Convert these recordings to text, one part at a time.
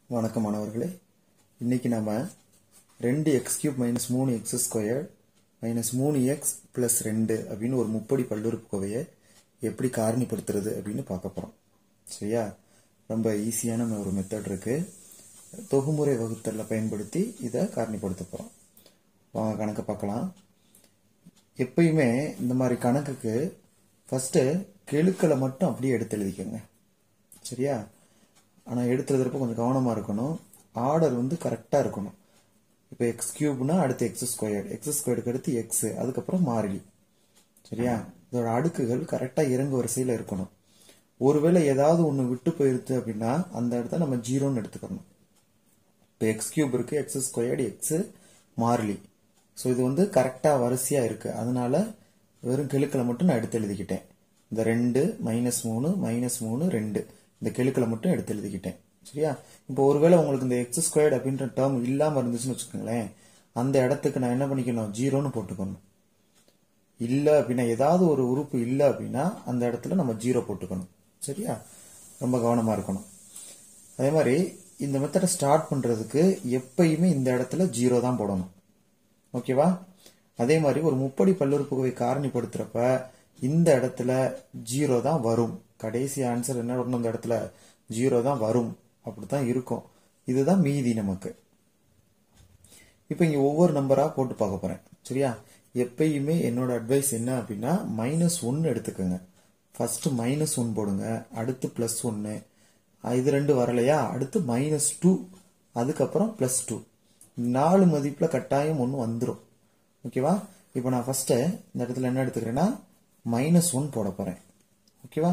வணக்கம் மாணவர்களே இன்னைக்கு நம்ம ரெண்டு எக்ஸ் கியூப் மைனஸ் மூணு எக்ஸ் ஸ்கொயர் மைனஸ் மூணு எக்ஸ் பிளஸ் ரெண்டு அப்படின்னு ஒரு முப்படி பல்லுறுப்புக்கோவையை எப்படி காரணிப்படுத்துறது அப்படின்னு பார்க்க போறோம் சரியா ரொம்ப ஈஸியான ஒரு மெத்தட் இருக்கு தொகுமுறை வகுத்தல்ல பயன்படுத்தி இதை காரணிப்படுத்த போறோம் வாங்க கணக்கை பார்க்கலாம் எப்பயுமே இந்த மாதிரி கணக்குக்கு ஃபர்ஸ்ட் கெழுக்களை மட்டும் அப்படியே எடுத்து எழுதிக்கோங்க சரியா ஆனால் எடுத்து எழுதுறப்ப கொஞ்சம் கவனமாக இருக்கணும் ஆர்டர் வந்து கரெக்டாக இருக்கணும் இப்போ எக்ஸ் கியூப்னா அடுத்து எக்ஸ் ஸ்கொயர் எக்ஸ் ஸ்கொயருக்கு அடுத்து எக்ஸ் அதுக்கப்புறம் மாறிலி சரியா இதோட அடுக்குகள் கரெக்டாக இறங்கு வரிசையில் இருக்கணும் ஒருவேளை ஏதாவது ஒன்று விட்டு போயிருது அப்படின்னா அந்த இடத்த நம்ம ஜீரோன்னு எடுத்துக்கணும் இப்போ எக்ஸ் கியூப் இருக்கு எக்ஸ் ஸ்கொயர்டு எக்ஸ் மாறிலி ஸோ இது வந்து கரெக்டாக வரிசையாக இருக்கு அதனால வெறும் கெழுக்களை மட்டும் நான் எடுத்து எழுதிக்கிட்டேன் இந்த ரெண்டு மைனஸ் மூணு மைனஸ் மூணு ரெண்டு இந்த கெழுக்களை மட்டும் எடுத்து எழுதிக்கிட்டேன் சரியா இப்போ ஒருவேளை உங்களுக்கு இந்த எக்ஸ் ஸ்கொயர்டு அப்படின்ற டேர்ம் இல்லாமல் இருந்துச்சுன்னு வச்சுக்கோங்களேன் அந்த இடத்துக்கு நான் என்ன பண்ணிக்கணும் ஜீரோன்னு போட்டுக்கணும் இல்லை அப்படின்னா ஏதாவது ஒரு உறுப்பு இல்லை அப்படின்னா அந்த இடத்துல நம்ம ஜீரோ போட்டுக்கணும் சரியா ரொம்ப கவனமாக இருக்கணும் அதே மாதிரி இந்த மெத்தடை ஸ்டார்ட் பண்ணுறதுக்கு எப்பயுமே இந்த இடத்துல ஜீரோ தான் போடணும் ஓகேவா அதே மாதிரி ஒரு முப்படி பல்லுறுப்புக்கோவை காரணிப்படுத்துறப்ப இந்த இடத்துல ஜீரோ தான் வரும் கடைசி ஆன்சர் என்ன வரணும் இந்த இடத்துல ஜீரோ தான் வரும் அப்படித்தான் இருக்கும் இதுதான் மீதி நமக்கு இப்போ இங்க ஒவ்வொரு நம்பரா போட்டு பார்க்க போறேன் சரியா எப்பயுமே என்னோட அட்வைஸ் என்ன அப்படின்னா மைனஸ் ஒன்னு எடுத்துக்கோங்க ஃபர்ஸ்ட் மைனஸ் ஒன் போடுங்க அடுத்து பிளஸ் ஒன்னு இது ரெண்டு வரலையா அடுத்து மைனஸ் டூ அதுக்கப்புறம் பிளஸ் டூ நாலு மதிப்புல கட்டாயம் ஒன்று வந்துடும் ஓகேவா இப்போ நான் ஃபர்ஸ்ட் இந்த இடத்துல என்ன எடுத்துக்கிறேன்னா மைனஸ் ஒன் போட போறேன் ஓகேவா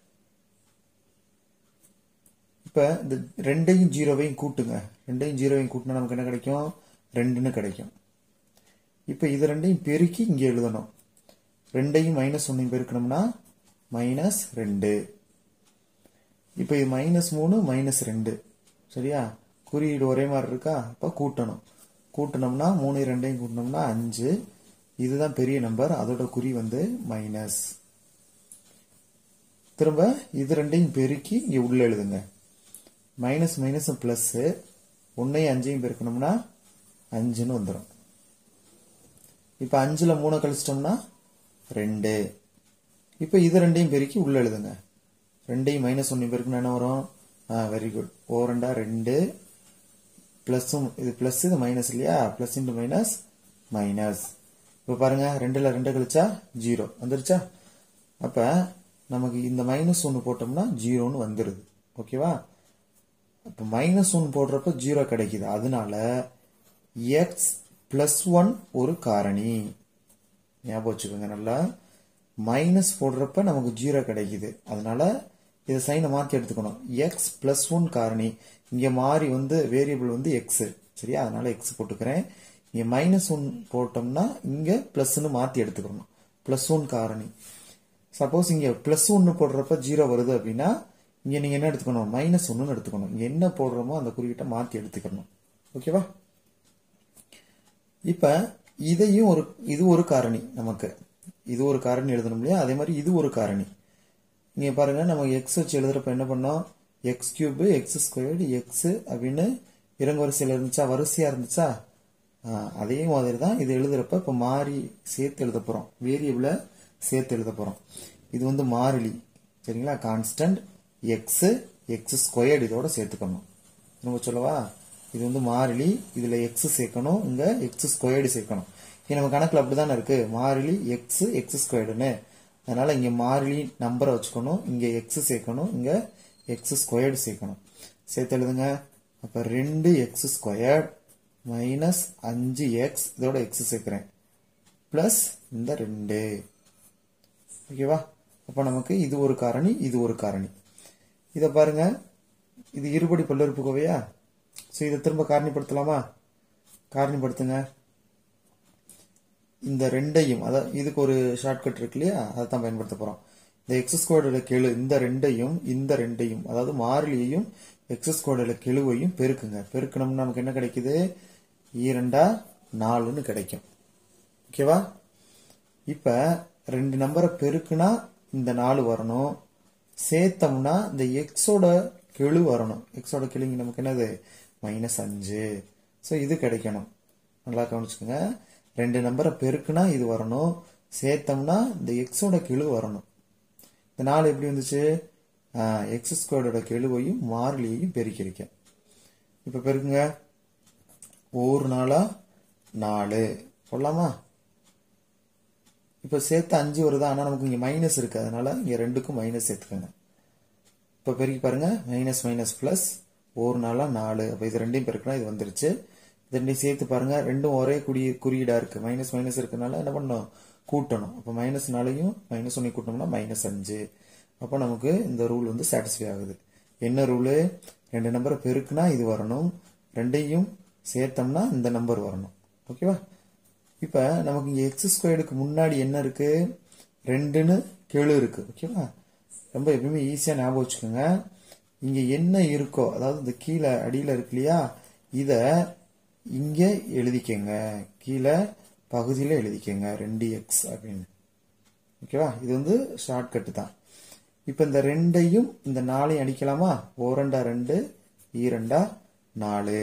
இப்போ இந்த ரெண்டையும் ஜீரோவையும் கூட்டுங்க ரெண்டையும் ஜீரோவையும் கூட்டினா நமக்கு என்ன கிடைக்கும் ரெண்டுன்னு கிடைக்கும் இப்போ இது ரெண்டையும் பெருக்கி இங்கே எழுதணும் ரெண்டையும் மைனஸ் ஒன்னையும் பெருக்கணும்னா மைனஸ் ரெண்டு இப்போ இது மைனஸ் மூணு மைனஸ் ரெண்டு சரியா குறியீடு ஒரே மாதிரி இருக்கா அப்போ கூட்டணும் கூட்டினோம்னா மூணு ரெண்டையும் கூட்டினோம்னா அஞ்சு இதுதான் பெரிய நம்பர் அதோட குறி வந்து மைனஸ் திரும்ப இது ரெண்டையும் பெருக்கி இங்கே உள்ள எழுதுங்க மைனஸ் மைனஸ் பிளஸ் ஒன்னையும் அஞ்சையும் பெருக்கணும்னா அஞ்சுன்னு வந்துடும் இப்போ அஞ்சில் மூணை கழிச்சிட்டோம்னா ரெண்டு இப்போ இது ரெண்டையும் பெருக்கி உள்ள எழுதுங்க ரெண்டையும் மைனஸ் ஒன்னையும் பெருக்கணும் என்ன வரும் ஆ வெரி குட் ஓ ரெண்டா ரெண்டு பிளஸும் இது பிளஸ் இது மைனஸ் இல்லையா பிளஸ் இன்டு மைனஸ் மைனஸ் இப்போ பாருங்க ரெண்டுல ரெண்டு கழிச்சா ஜீரோ வந்துருச்சா அப்ப நமக்கு இந்த மைனஸ் ஒன்று போட்டோம்னா ஜீரோன்னு வந்துருது ஓகேவா இப்போ மைனஸ் ஒன் போடுறப்ப ஜீரோ கிடைக்குது அதனால எக்ஸ் பிளஸ் ஒன் ஒரு காரணி ஞாபகம் வச்சுக்கோங்க நல்லா மைனஸ் போடுறப்ப நமக்கு ஜீரோ கிடைக்குது அதனால இதை சைனை மாற்றி எடுத்துக்கணும் எக்ஸ் பிளஸ் ஒன் காரணி இங்கே மாறி வந்து வேரியபிள் வந்து எக்ஸ் சரியா அதனால எக்ஸ் போட்டுக்கிறேன் இங்கே மைனஸ் ஒன் போட்டோம்னா இங்கே ப்ளஸ்ன்னு மாற்றி எடுத்துக்கணும் ப்ளஸ் ஒன் காரணி சப்போஸ் இங்கே ப்ளஸ் ஒன்று போடுறப்ப ஜீரோ வருது அப்படின்னா இங்கே நீங்கள் என்ன எடுத்துக்கணும் மைனஸ் ஒன்றுன்னு எடுத்துக்கணும் இங்கே என்ன போடுறோமோ அந்த குறியீட்டை மாற்றி எடுத்துக்கணும் ஓகேவா இப்போ இதையும் ஒரு இது ஒரு காரணி நமக்கு இது ஒரு காரணி எழுதணும் இல்லையா அதே மாதிரி இது ஒரு காரணி இங்கே பாருங்க நம்ம எக்ஸ் வச்சு எழுதுறப்ப என்ன பண்ணோம் x cube x squared x அப்படின்னு இறங்கு வரிசையில் இருந்துச்சா வரிசையா இருந்துச்சா அதே மாதிரி தான் இது எழுதுறப்ப இப்போ மாறி சேர்த்து எழுத போறோம் வேரியபிளை சேர்த்து எழுத போறோம் இது வந்து மாறிலி சரிங்களா கான்ஸ்டன்ட் எக்ஸ் எக்ஸ் ஸ்கொயர்டு இதோட சேர்த்துக்கணும் திரும்ப சொல்லவா இது வந்து மாறிலி இதுல எக்ஸ் சேர்க்கணும் இங்க எக்ஸ் ஸ்கொயர்டு சேர்க்கணும் இங்க நம்ம கணக்குல அப்படிதானே இருக்கு மாறிலி எக்ஸ் எக்ஸ் ஸ்கொயர்டுன்னு அதனால இங்க மாறிலி நம்பரை வச்சுக்கணும் இங்க எக்ஸ் சேர்க்கணும் இங்க எக்ஸ் ஸ்கொயர்டு சேர்க்கணும் சேர்த்து எழுதுங்க அப்ப ரெண்டு எக்ஸ் ஸ்கொயர்ட் மைனஸ் அஞ்சு எக்ஸ் இதோட எக்ஸ் சேர்க்கிறேன் பிளஸ் இந்த ரெண்டு ஓகேவா அப்ப நமக்கு இது ஒரு காரணி இது ஒரு காரணி இதை பாருங்க இது இருபடி பல்லுறுப்புக்கோவையா ஸோ இதை திரும்ப காரணிப்படுத்தலாமா காரணிப்படுத்துங்க இந்த ரெண்டையும் அதாவது இதுக்கு ஒரு ஷார்ட்கட் இருக்கு இல்லையா அதை தான் பயன்படுத்த போறோம் இந்த எக்ஸ் ஸ்கொயர்டுல கெழு இந்த ரெண்டையும் இந்த ரெண்டையும் அதாவது மாறிலியையும் எக்ஸ் ஸ்கொயர்டுல கெழுவையும் பெருக்குங்க பெருக்கணும்னா நமக்கு என்ன கிடைக்குது ஈரெண்டா நாலுன்னு கிடைக்கும் ஓகேவா இப்ப ரெண்டு நம்பரை பெருக்குனா இந்த நாலு வரணும் சேர்த்தோம்னா இந்த எக்ஸோட கெழு வரணும் எக்ஸோட கெழுங்க நமக்கு என்னது மைனஸ் அஞ்சு ஸோ இது கிடைக்கணும் நல்லா கவனிச்சுக்கோங்க ரெண்டு நம்பரை பெருக்குனா இது வரணும் சேர்த்தோம்னா இந்த எக்ஸோட கெழு வரணும் இந்த நாலு எப்படி வந்துச்சு எக்ஸ் ஸ்கொயரோட கெழுவையும் மாறிலியையும் பெருக்கியிருக்கேன் இப்போ பெருக்குங்க ஒரு நாளா நாலு போடலாமா இப்போ சேர்த்து அஞ்சு வருதா ஆனால் நமக்கு இங்கே மைனஸ் இருக்கு அதனால இங்கே ரெண்டுக்கும் மைனஸ் சேர்த்துக்கோங்க இப்போ பெருக்கி பாருங்க மைனஸ் மைனஸ் ப்ளஸ் ஒரு நாளா நாலு அப்போ இது ரெண்டையும் பெருக்கினா இது வந்துருச்சு இது ரெண்டையும் சேர்த்து பாருங்க ரெண்டும் ஒரே குறி குறியீடா இருக்கு மைனஸ் மைனஸ் இருக்கனால என்ன பண்ணணும் கூட்டணும் அப்போ மைனஸ் நாலையும் மைனஸ் ஒன்னையும் கூட்டணும்னா மைனஸ் அஞ்சு அப்போ நமக்கு இந்த ரூல் வந்து சாட்டிஸ்ஃபை ஆகுது என்ன ரூலு ரெண்டு நம்பரை பெருக்குனா இது வரணும் ரெண்டையும் சேர்த்தோம்னா இந்த நம்பர் வரணும் ஓகேவா இப்போ நமக்கு இங்கே எக்ஸ் ஸ்கொயர்டுக்கு முன்னாடி என்ன இருக்கு ரெண்டுன்னு கெழு இருக்கு ஓகேவா ரொம்ப எப்பயுமே ஈஸியாக ஞாபகம் வச்சுக்கோங்க இங்கே என்ன இருக்கோ அதாவது இந்த கீழே அடியில் இருக்கு இல்லையா இதை இங்கே எழுதிக்கங்க கீழே பகுதியில் எழுதிக்கங்க ரெண்டு எக்ஸ் அப்படின்னு ஓகேவா இது வந்து ஷார்ட்கட் தான் இப்போ இந்த ரெண்டையும் இந்த நாலையும் அடிக்கலாமா ஓரண்டா ரெண்டு ஈரண்டா நாலு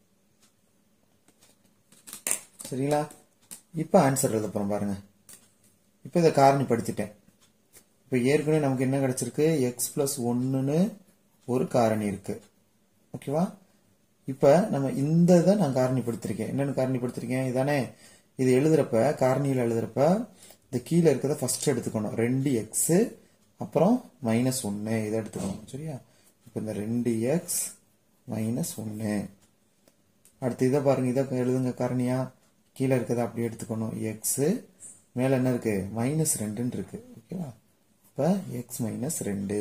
சரிங்களா இப்போ ஆன்சர் எழுத போகிறோம் பாருங்க இப்போ இதை காரணிப்படுத்திட்டேன் இப்போ ஏற்கனவே நமக்கு என்ன கிடைச்சிருக்கு எக்ஸ் பிளஸ் ஒன்றுன்னு ஒரு காரணி இருக்கு ஓகேவா இப்போ நம்ம இந்த இதை நான் காரணிப்படுத்திருக்கேன் என்னென்னு காரணிப்படுத்திருக்கேன் இதானே இது எழுதுறப்ப காரணியில் எழுதுறப்ப இந்த கீழே இருக்கிறத ஃபர்ஸ்ட் எடுத்துக்கணும் ரெண்டு எக்ஸு அப்புறம் மைனஸ் ஒன்று இதை எடுத்துக்கணும் சரியா இப்போ இந்த ரெண்டு எக்ஸ் மைனஸ் ஒன்று அடுத்து இதை பாருங்க இதை எழுதுங்க காரணியா கீழே இருக்கிறத அப்படியே எடுத்துக்கணும் எக்ஸு மேலே என்ன இருக்கு மைனஸ் ரெண்டுன்னு இருக்கு ஓகேவா இப்போ எக்ஸ் மைனஸ் ரெண்டு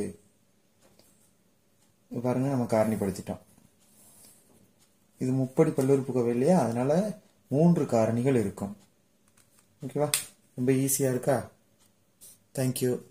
பாருங்க நம்ம காரணிப்படுத்திட்டோம் இது முப்படி பல்லுறுப்புக்கோவை இல்லையா அதனால மூன்று காரணிகள் இருக்கும் ஓகேவா ரொம்ப ஈஸியாக இருக்கா தேங்க்யூ